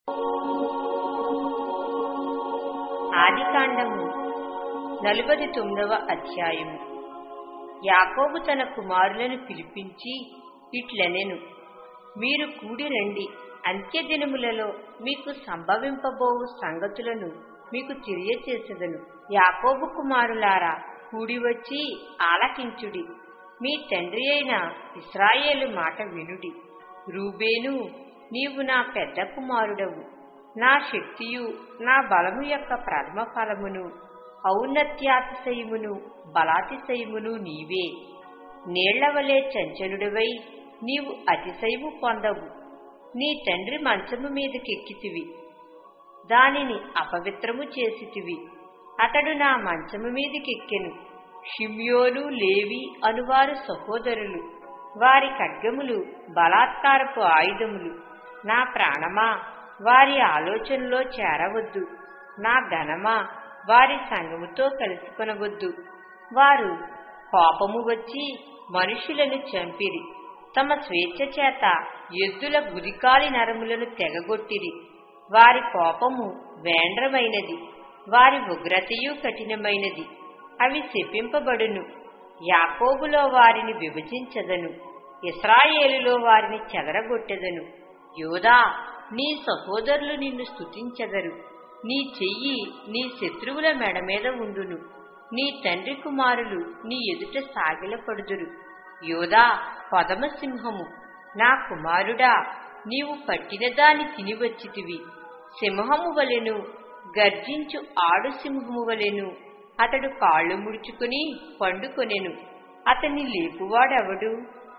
ఆదికాండము నలుబది తొమ్మిదవ అధ్యాయము యాకోబు తన కుమారులను పిలిపించి ఇట్లనెను మీరు కూడి రండి అంత్యదినములలో మీకు సంభవింపబోవు సంగతులను మీకు తెలియచేసెదను యాకోబు కుమారులారా కూడి వచ్చి ఆలకించుడి మీ తండ్రి అయిన ఇస్రాయేలు మాట వినుడి రూబేను నీవు నా పెద్ద కుమారుడవు నా శక్తియు నా బలము యొక్క ప్రథమ ఫలమును ఔన్నత్యాతిశయమును బలాతిశయమును నీవే నీళ్లవలే చంచలుడివై నీవు అతిశయము పొందవు నీ తండ్రి మంచము మీదకెక్కితివి దానిని అపవిత్రము చేసితివి అతడు నా మంచము మీదకెక్కెను షిమ్యోను లేవి అనువారు సహోదరులు వారి ఖడ్గములు బలాత్కారపు ఆయుధములు నా ప్రాణమా వారి ఆలోచనలో చేరవద్దు నా ఘనమా వారి సంగముతో కలుసుకొనవద్దు వారు కోపము వచ్చి మనుషులను చంపిరి తమ స్వేచ్ఛ చేత ఎద్దుల గురికాలి నరములను తెగగొట్టిరి వారి కోపము వేండ్రమైనది వారి ఉగ్రతయు కఠినమైనది అవి శపింపబడును యాకోబులో వారిని విభజించదను ఇస్రాయేలులో వారిని చెదరగొట్టెదను యోదా నీ సహోదరులు నిన్ను స్తుతించెదరు నీ చెయ్యి నీ శత్రువుల మెడ మీద ఉండును నీ తండ్రి కుమారులు నీ ఎదుట సాగిలపడుదురు యోదా పదమ సింహము నా కుమారుడా నీవు పట్టిన దాని తినివచ్చితివి సింహము వలెను గర్జించు ఆడు సింహము వలెను అతడు కాళ్ళు ముడుచుకుని పండుకొనెను అతన్ని లేపువాడెవడు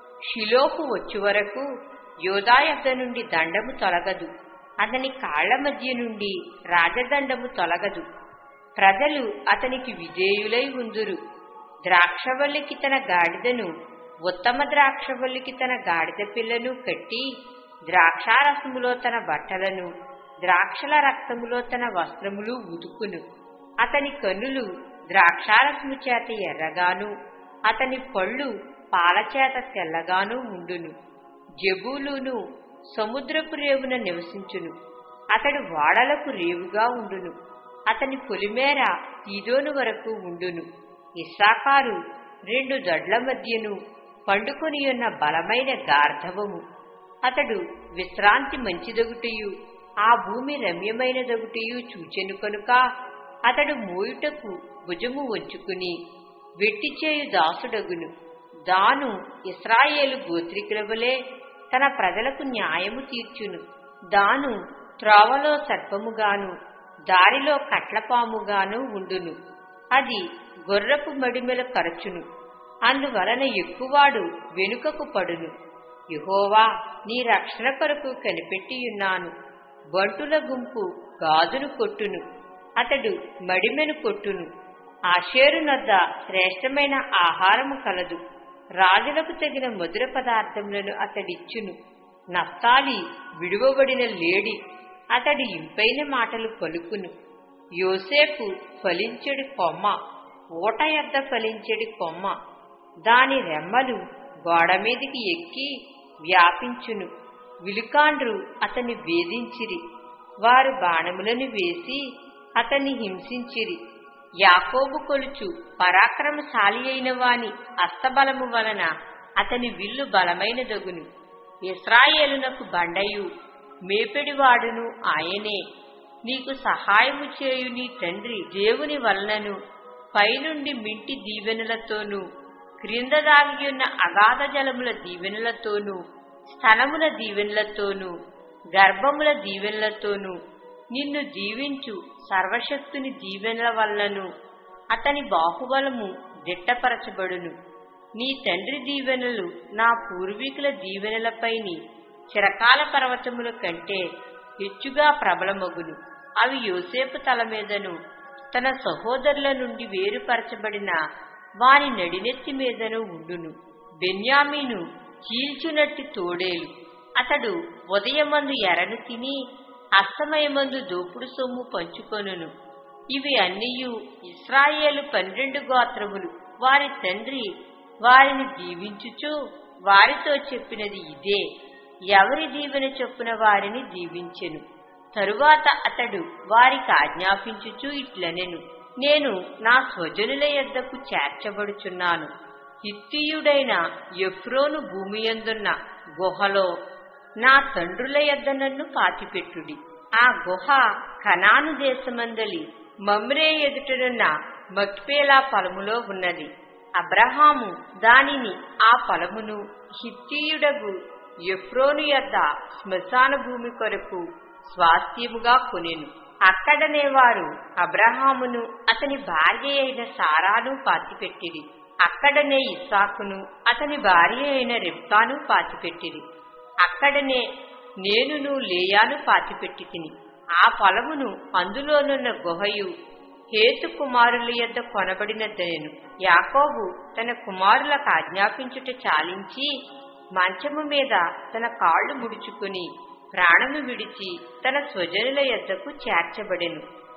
షిలోహు వచ్చు వరకు యోధా యొద్ద నుండి దండము తొలగదు అతని కాళ్ల మధ్య నుండి రాజదండము తొలగదు ప్రజలు అతనికి విజేయులై ఉందురు ద్రాక్షవల్లికి తన గాడిదను ఉత్తమ ద్రాక్షవల్లికి తన గాడిద పిల్లను కట్టి ద్రాక్షారసములో తన బట్టలను ద్రాక్షల రక్తములో తన వస్త్రములు ఉదుకును అతని కన్నులు ద్రాక్షారసము చేత ఎర్రగాను అతని పళ్ళు పాలచేత తెల్లగాను ఉండును జబూలును సముద్రపు రేవున నివసించును అతడు వాడలకు రేవుగా ఉండును అతని పొలిమేర తీదోను వరకు ఉండును ఇస్సాకారు రెండు దొడ్ల మధ్యను పండుకొనియున్న బలమైన గార్ధవము అతడు విశ్రాంతి మంచిదొగుటయు ఆ భూమి రమ్యమైనదొగుటయు చూచెను కనుక అతడు మోయుటకు భుజము వంచుకుని వెట్టిచేయు దాసుడగును దాను ఇస్రాయేలు గోత్రికుల వలె తన ప్రజలకు న్యాయము తీర్చును దాను త్రోవలో సర్పముగాను దారిలో కట్లపాముగాను ఉండును అది గొర్రపు మడిమెల కరచును అందువలన ఎక్కువాడు వెనుకకు పడును యుహోవా నీ రక్షణ కొరకు కనిపెట్టియున్నాను బంటుల గుంపు గాజును కొట్టును అతడు మడిమెను కొట్టును ఆషేరునద్ద శ్రేష్టమైన ఆహారము కలదు రాజులకు తగిన మధుర పదార్థములను అతడిచ్చును నఫ్తాలి విడువబడిన లేడి అతడి ఇంపైన మాటలు పలుకును యోసేపు ఫలించెడి కొమ్మ ఊట యొద్ద ఫలించెడి కొమ్మ దాని రెమ్మలు గోడ మీదికి ఎక్కి వ్యాపించును విలుకాండ్రు అతన్ని వేధించిరి వారు బాణములను వేసి అతన్ని హింసించిరి యాకోబు కొలుచు పరాక్రమశాలి అయిన వాని అస్తబలము వలన అతని విల్లు బలమైనదగును ఇస్రాయేలునకు బండయు మేపెడివాడును ఆయనే నీకు సహాయము చేయు నీ తండ్రి దేవుని వలనను పైనుండి మింటి దీవెనలతోనూ క్రింద దాగియున్న అగాధ జలముల దీవెనలతోనూ స్తనముల దీవెనలతోనూ గర్భముల దీవెనలతోనూ నిన్ను దీవించు సర్వశక్తుని దీవెనల వల్లను అతని బాహుబలము దిట్టపరచబడును నీ తండ్రి దీవెనలు నా పూర్వీకుల దీవెనలపైని చిరకాల పర్వతముల కంటే హెచ్చుగా ప్రబలమగును అవి యోసేపు తల మీదను తన సహోదరుల నుండి వేరుపరచబడిన వాని నడినెత్తి మీదను ఉండును బెన్యామీను చీల్చునట్టి తోడేలు అతడు ఉదయమందు ఎరను తిని అస్తమయమందు దోపుడు సొమ్ము పంచుకొనును ఇవి అన్నియు ఇస్రాయేలు పన్నెండు గోత్రములు వారి తండ్రి వారిని దీవించుచు వారితో చెప్పినది ఇదే ఎవరి దీవెన చొప్పున వారిని దీవించెను తరువాత అతడు వారికి ఆజ్ఞాపించుచూ ఇట్లనెను నేను నా స్వజనుల యొద్దకు చేర్చబడుచున్నాను హిత్తియుడైన ఎఫ్రోను భూమియందున్న గుహలో నా తండ్రుల యొద్ద నన్ను పాతిపెట్టుడి ఆ గుహ కనాను దేశమందలి మమ్రే ఎదుటనున్న మక్పేలా పొలములో ఉన్నది అబ్రహాము దానిని ఆ పొలమును హిత్తీయుడగు ఎఫ్రోను యొద్ద శ్మశాన భూమి కొరకు స్వాస్థ్యముగా కొనెను అక్కడనే వారు అబ్రహామును అతని భార్య అయిన సారాను పాతిపెట్టిరి అక్కడనే ఇస్సాకును అతని భార్య అయిన రిబ్కాను పాతిపెట్టిరి అక్కడనే నేనును లేయాను పాతిపెట్టి తిని ఆ పొలమును అందులోనున్న గుహయు హేతు కుమారుల యొద్ద కొనబడినదనేను యాకోబు తన కుమారులకు ఆజ్ఞాపించుట చాలించి మంచము మీద తన కాళ్లు ముడుచుకుని ప్రాణము విడిచి తన స్వజనుల యొద్దకు చేర్చబడెను